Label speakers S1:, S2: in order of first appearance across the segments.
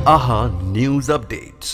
S1: AHA News Updates.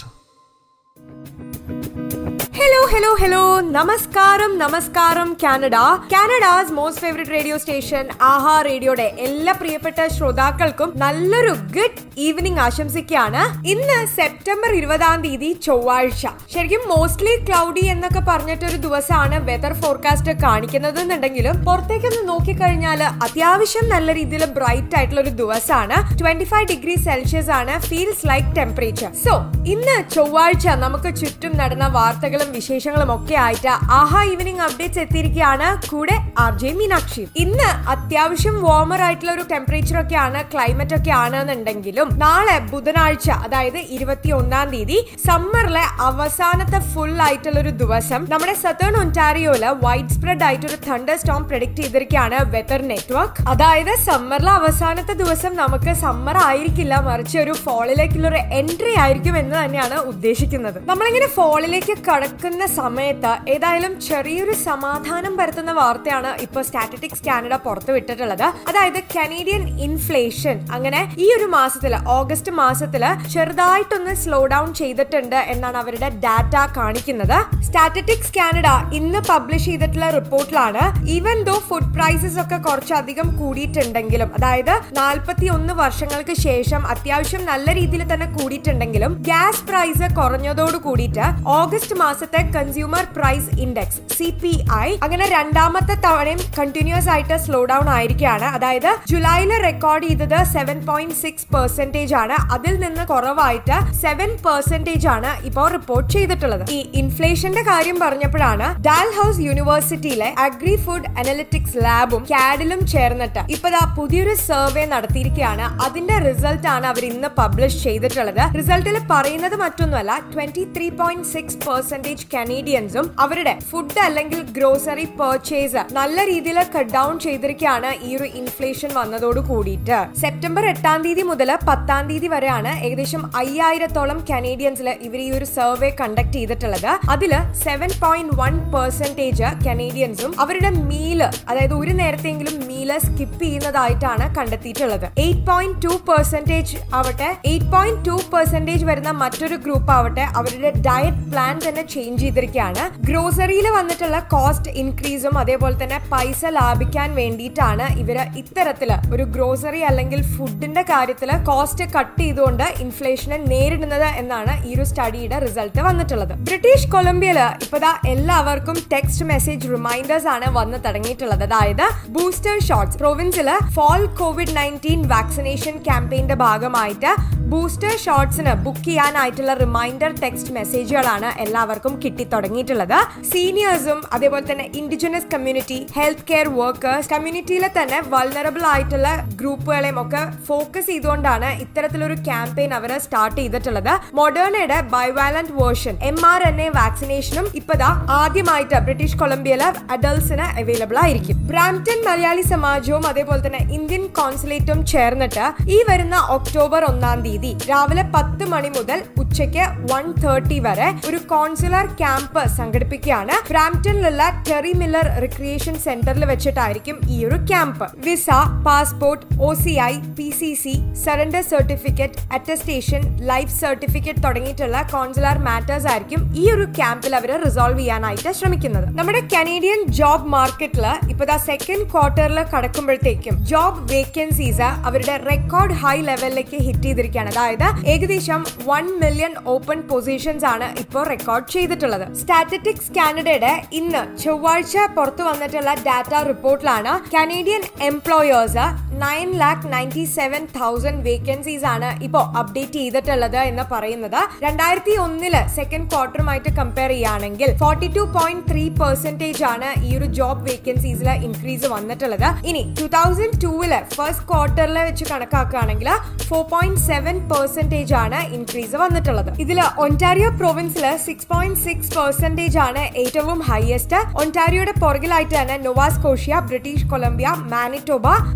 S2: Hello hello hello നമസ്കാരം നമസ്കാരം Canada Canada's most favourite radio station Aha റേഡിയോയുടെ എല്ലാ പ്രിയപ്പെട്ട ശ്രോതാക്കൾക്കും നല്ലൊരു ഗുഡ് ഈവനിങ് ആശംസിക്കുകയാണ് ഇന്ന് സെപ്റ്റംബർ ഇരുപതാം തീയതി ചൊവ്വാഴ്ച ശരിക്കും മോസ്റ്റ്ലി ക്ലൗഡി എന്നൊക്കെ പറഞ്ഞിട്ടൊരു ദിവസമാണ് വെതർ ഫോർകാസ്റ്റ് കാണിക്കുന്നത് എന്നുണ്ടെങ്കിലും പുറത്തേക്കൊന്ന് നോക്കിക്കഴിഞ്ഞാൽ അത്യാവശ്യം നല്ല രീതിയിൽ ബ്രൈറ്റ് ആയിട്ടുള്ള ഒരു ദിവസമാണ് ട്വന്റി ഫൈവ് ഡിഗ്രി സെൽഷ്യസ് ആണ് ഫീൽസ് ലൈക്ക് ടെമ്പറേച്ചർ സോ ഇന്ന് ചൊവ്വാഴ്ച നമുക്ക് ചുറ്റും നടന്ന വാർത്തകളും വിശേഷങ്ങളും ഒക്കെ ആയിട്ട് ആഹാ ഈവനിങ് അപ്ഡേറ്റ്സ് എത്തിയിരിക്കുകയാണ് കൂടെ ആർ ജെ മീനാക്ഷി ഇന്ന് അത്യാവശ്യം വാർമർ ആയിട്ടുള്ള ഒരു ടെമ്പറേച്ചർ ഒക്കെയാണ് ക്ലൈമറ്റ് ഒക്കെ ആണെന്നുണ്ടെങ്കിലും നാളെ ബുധനാഴ്ച അതായത് ഇരുപത്തി ഒന്നാം തീയതി സമ്മറിലെ അവസാനത്തെ ഫുൾ ആയിട്ടുള്ള ഒരു ദിവസം നമ്മുടെ സത്തേൺ ഒൻറ്റാരിയോയില് വൈഡ് സ്പ്രെഡ് ആയിട്ട് ഒരു തണ്ടർ സ്റ്റോം പ്രഡിക്ട് ചെയ്തിരിക്കുകയാണ് വെതർ നെറ്റ്വർക്ക് അതായത് സമ്മറിലെ അവസാനത്തെ ദിവസം നമുക്ക് സമ്മർ ആയിരിക്കില്ല മറിച്ച് ഒരു ഫോളിലേക്കുള്ള ഒരു എൻട്രി ആയിരിക്കും എന്ന് തന്നെയാണ് ഉദ്ദേശിക്കുന്നത് നമ്മളിങ്ങനെ ഫോളിലേക്ക് കടക്കുന്ന സമയത്ത് ഏതായാലും ചെറിയൊരു സമാധാനം പരത്തുന്ന വാർത്തയാണ് ഇപ്പൊ സ്റ്റാറ്റിറ്റിക്സ് കാനഡ പുറത്തു വിട്ടിട്ടുള്ളത് അതായത് കനേഡിയൻ ഇൻഫ്ലേഷൻ അങ്ങനെ ഈ ഒരു മാസത്തില് ഓഗസ്റ്റ് മാസത്തില് ചെറുതായിട്ടൊന്ന് സ്ലോ ഡൗൺ ചെയ്തിട്ടുണ്ട് എന്നാണ് അവരുടെ ഡാറ്റ കാണിക്കുന്നത് സ്റ്റാറ്റിറ്റിക്സ് കാനഡ ഇന്ന് പബ്ലിഷ് ചെയ്തിട്ടുള്ള റിപ്പോർട്ടിലാണ് ഈവൻ ദോ ഫുഡ് പ്രൈസസ് ഒക്കെ കുറച്ചധികം കൂടിയിട്ടുണ്ടെങ്കിലും അതായത് നാൽപ്പത്തി ഒന്ന് വർഷങ്ങൾക്ക് ശേഷം അത്യാവശ്യം നല്ല രീതിയിൽ തന്നെ കൂടിയിട്ടുണ്ടെങ്കിലും ഗ്യാസ് പ്രൈസ് കുറഞ്ഞതോട് കൂടിയിട്ട് ഓഗസ്റ്റ് മാസത്തെ consumer price index C P I അങ്ങനെ രണ്ടാമത്തെ തവണയും കണ്ടിന്യൂസ് ആയിട്ട് സ്ലോ ഡൗൺ ആയിരിക്കുകയാണ് അതായത് ജൂലൈയിൽ റെക്കോർഡ് ചെയ്തത് സെവൻ പോയിന്റ് സിക്സ് പെർസെന്റേജ് ആണ് അതിൽ നിന്ന് കുറവായിട്ട് സെവൻ പെർസെന്റേജ് ആണ് ഇപ്പോൾ റിപ്പോർട്ട് ചെയ്തിട്ടുള്ളത് ഈ ഇൻഫ്ലേഷന്റെ കാര്യം പറഞ്ഞപ്പോഴാണ് ഡാൽ ഹൗസ് യൂണിവേഴ്സിറ്റിയിലെ അഗ്രി ഫുഡ് അനലിറ്റിക്സ് ലാബും കാഡിലും ചേർന്നിട്ട് ഇപ്പതാ പുതിയൊരു സർവേ നടത്തിയിരിക്കുകയാണ് അതിന്റെ റിസൾട്ട് ആണ് അവർ ഇന്ന് പബ്ലിഷ് ചെയ്തിട്ടുള്ളത് റിസൾട്ടിൽ പറയുന്നത് മറ്റൊന്നുമല്ല twenty three point six percentage കനേഡിയൻസും അവരുടെ ഫുഡ് അല്ലെങ്കിൽ ഗ്രോസറി പർച്ചേസ് നല്ല രീതിയിൽ കട്ട് ഡൗൺ ചെയ്തിരിക്കുകയാണ് ഈ ഒരു ഇൻഫ്ലേഷൻ വന്നതോട് കൂടിയിട്ട് സെപ്റ്റംബർ എട്ടാം തീയതി മുതൽ പത്താം തീയതി വരെയാണ് ഏകദേശം അയ്യായിരത്തോളം കനേഡിയൻസിൽ ഇവർ ഈ ഒരു സർവേ കണ്ടക്ട് ചെയ്തിട്ടുള്ളത് അതില് സെവൻ പോയിന്റ് വൺ പെർസെന്റേജ് കനേഡിയൻസും അവരുടെ മീല് അതായത് ഒരു നേരത്തെങ്കിലും മീല് സ്കിപ്പ് ചെയ്യുന്നതായിട്ടാണ് കണ്ടെത്തിയിട്ടുള്ളത് എയ്റ്റ് പോയിന്റ് ടു പെർസെന്റേജ് ആവട്ടെ എയ്റ്റ് പോയിന്റ് ടു പെർസെന്റേജ് വരുന്ന മറ്റൊരു ഗ്രൂപ്പ് ആവട്ടെ അവരുടെ ഡയറ്റ് പ്ലാൻ തന്നെ ചേഞ്ച് ചെയ്തിരിക്കുകയാണ് ഗ്രോസറിയിൽ വന്നിട്ടുള്ള കോസ്റ്റ് ഇൻക്രീസും അതേപോലെ തന്നെ പൈസ ലാഭിക്കാൻ വേണ്ടിയിട്ടാണ് ഇവര് ഇത്തരത്തില് ഒരു ഗ്രോസറി അല്ലെങ്കിൽ ഫുഡിന്റെ കാര്യത്തില് കോസ്റ്റ് കട്ട് ചെയ്തുകൊണ്ട് ഇൻഫ്ലേഷനെ നേരിടുന്നത് എന്നാണ് ഈ ഒരു സ്റ്റഡിയുടെ റിസൾട്ട് വന്നിട്ടുള്ളത് ബ്രിട്ടീഷ് കൊളംബിയയില് ഇപ്പതാ എല്ലാവർക്കും ടെക്സ്റ്റ് മെസ്സേജ് റിമൈൻഡേഴ്സ് ആണ് വന്ന് തുടങ്ങിയിട്ടുള്ളത് അതായത് ബൂസ്റ്റർ ഷോട്ട്സ് പ്രൊവിൻസില് ഫോൾ കോവിഡ് നയൻറ്റീൻ വാക്സിനേഷൻ ക്യാമ്പയിന്റെ ഭാഗമായിട്ട് ബൂസ്റ്റർ ഷോട്ട്സിന് ബുക്ക് ചെയ്യാനായിട്ടുള്ള റിമൈൻഡർ ടെക്സ്റ്റ് മെസ്സേജുകളാണ് എല്ലാവർക്കും കിട്ടി തുടങ്ങിയിട്ടുള്ളത് സീനിയേഴ്സും അതേപോലെ തന്നെ indigenous community health care workers കമ്മ്യൂണിറ്റിയിലെ തന്നെ വൾണറബിൾ ആയിട്ടുള്ള ഗ്രൂപ്പുകളെയും ഒക്കെ ഫോക്കസ് ചെയ്തുകൊണ്ടാണ് ഇത്തരത്തിലൊരു ക്യാമ്പയിൻ അവർ സ്റ്റാർട്ട് ചെയ്തിട്ടുള്ളത് മൊഡേണയുടെ bivalent version M R N A വാക്സിനേഷനും ഇപ്പതാ ആദ്യമായിട്ട് ബ്രിട്ടീഷ് കൊളംബിയയിലെ അഡൾട്ട്സിന് അവൈലബിൾ ആയിരിക്കും ബ്രാംപ്ടൺ മലയാളി സമാജവും അതേപോലെ തന്നെ ഇന്ത്യൻ കോൺസുലേറ്റും ചേർന്നിട്ട് ഈ വരുന്ന ഒക്ടോബർ ഒന്നാം തീയതി രാവിലെ പത്ത് മണി മുതൽ ഉച്ചയ്ക്ക് വൺ തേർട്ടി വരെ ഒരു കോൺസുലർ ക്യാമ്പ് സംഘടിപ്പിക്കുകയാണ് ബ്രാംപ്ടണിലുള്ള ടെറി മില്ലർ റിക്രിയേഷൻ സെന്ററിൽ വെച്ചിട്ടായിരിക്കും ഈ ഒരു camp visa passport O C I P C C surrender certificate attestation life certificate തുടങ്ങിയിട്ടുള്ള കോൺസുലർ മാറ്റേഴ്സ് ആയിരിക്കും ഈ ഒരു ക്യാമ്പിൽ അവർ റിസോൾവ് ചെയ്യാനായിട്ട് ശ്രമിക്കുന്നത് നമ്മുടെ കനേഡിയൻ ജോബ് മാർക്കറ്റിൽ ഇപ്പതാ സെക്കൻഡ് ക്വാർട്ടറിൽ കടക്കുമ്പോഴത്തേക്കും ജോബ് വേക്കൻസീസ് അവരുടെ റെക്കോർഡ് ഹൈ ലെവലിലേക്ക് ഹിറ്റ് ചെയ്തിരിക്കുകയാണ് അതായത് ഏകദേശം വൺ മില്യൺ ഓപ്പൺ പൊസിഷൻസ് ആണ് ഇപ്പോൾ റെക്കോർഡ് ചെയ്തിട്ടുള്ളത് സ്റ്റാറ്റിറ്റിക്സ് കാനഡയുടെ ഇന്ന് ചൊവ്വാഴ്ച പുറത്തു വന്നിട്ടുള്ള ഡാറ്റ റിപ്പോർട്ടിലാണ് Canadian employers nine lakh ninety seven thousand vacancies ആണ് ഇപ്പോൾ അപ്ഡേറ്റ് ചെയ്തിട്ടുള്ളത് എന്ന് പറയുന്നത് രണ്ടായിരത്തി ഒന്നില് സെക്കൻഡ് ക്വാർട്ടറുമായിട്ട് കമ്പയർ ചെയ്യുകയാണെങ്കിൽ forty two point three percentage ആണ് ഈ ഒരു ജോബ് വേക്കൻസീസിൽ ഇൻക്രീസ് വന്നിട്ടുള്ളത് ഇനി ടൂ തൗസൻഡ് ടൂവില് ഫസ്റ്റ് ക്വാർട്ടറിൽ വെച്ച് കണക്കാക്കുകയാണെങ്കിൽ ഫോർ പോയിന്റ് സെവൻ പെർസെന്റേജ് ആണ് ഇൻക്രീസ് വന്നിട്ടുള്ളത് ഇതിൽ ഒൻറ്റാരിയോ പ്രൊവിൻസിൽ സിക്സ് പോയിന്റ് സിക്സ് പെർസെന്റേജ് ആണ് ഏറ്റവും ഹയസ്റ്റ് ഒൻറ്റാരിയോയുടെ പുറകിലായിട്ട് തന്നെ Nova Scotia British Columbia Manitoba Alberta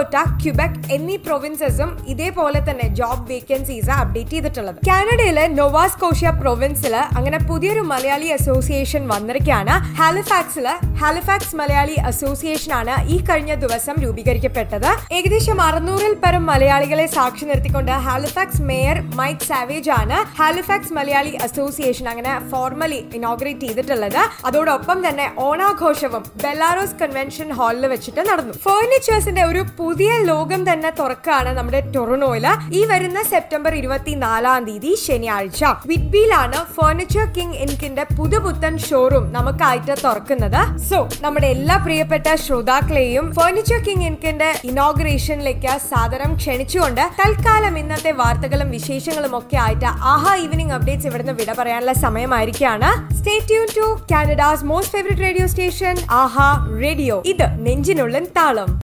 S2: Alberta Quebec എന്നീ പ്രൊവിൻസസും ഇതേപോലെ തന്നെ ജോബ് വേക്കൻസീസ് അപ്ഡേറ്റ് ചെയ്തിട്ടുള്ളത് കാനഡയിലെ നോവാസ്കോഷ്യ പ്രൊവിൻസിൽ അങ്ങനെ പുതിയൊരു മലയാളി അസോസിയേഷൻ വന്നിരിക്കുകയാണ് ഹാലിഫാക്സിൽ ഹാലിഫാക്സ് മലയാളി അസോസിയേഷൻ ആണ് ഈ കഴിഞ്ഞ ദിവസം രൂപീകരിക്കപ്പെട്ടത് ഏകദേശം അറുന്നൂറിൽ പരം മലയാളികളെ സാക്ഷി നിർത്തിക്കൊണ്ട് ഹാലിഫാക്സ് മേയർ മൈക്ക് സാവേജ് ആണ് ഹാലിഫാക്സ് മലയാളി അസോസിയേഷൻ അങ്ങനെ ഫോർമലി ഇനോഗ്രേറ്റ് ചെയ്തിട്ടുള്ളത് അതോടൊപ്പം തന്നെ ഓണാഘോഷവും ബെലാറോസ് കൺവെൻഷൻ ഹാളിൽ വെച്ചിട്ട് നടന്നു ഫേർണിച്ചേഴ്സിന്റെ ഒരു പുതിയ ലോകം തന്നെ തുറക്കാണ് നമ്മുടെ ടൊറണോയില് ഈ വരുന്ന സെപ്റ്റംബർ ഇരുപത്തിനാലാം തീയതി ശനിയാഴ്ച വിറ്റ്ബിയിലാണ് ഫേർണിച്ചർ കിങ് ഇൻകിന്റെ പുതുപുത്തൻ ഷോറൂം നമുക്കായിട്ട് തുറക്കുന്നത് സോ നമ്മുടെ എല്ലാ പ്രിയപ്പെട്ട ശ്രോതാക്കളെയും ഫേർണിച്ചർ കിങ് ഇൻകിന്റെ ഇനോഗ്രേഷനിലേക്ക് സാദരം ക്ഷണിച്ചുകൊണ്ട് തൽക്കാലം ഇന്നത്തെ വാർത്തകളും വിശേഷങ്ങളും ഒക്കെ ആയിട്ട് ആഹാ ഈവനിങ് അപ്ഡേറ്റ്സ് ഇവിടുന്ന് വിട പറയാനുള്ള സമയമായിരിക്കാണ് stay tune to Canada's most favourite radio station Aaha radio ഇത് നെഞ്ചിനുള്ളിൻ താളം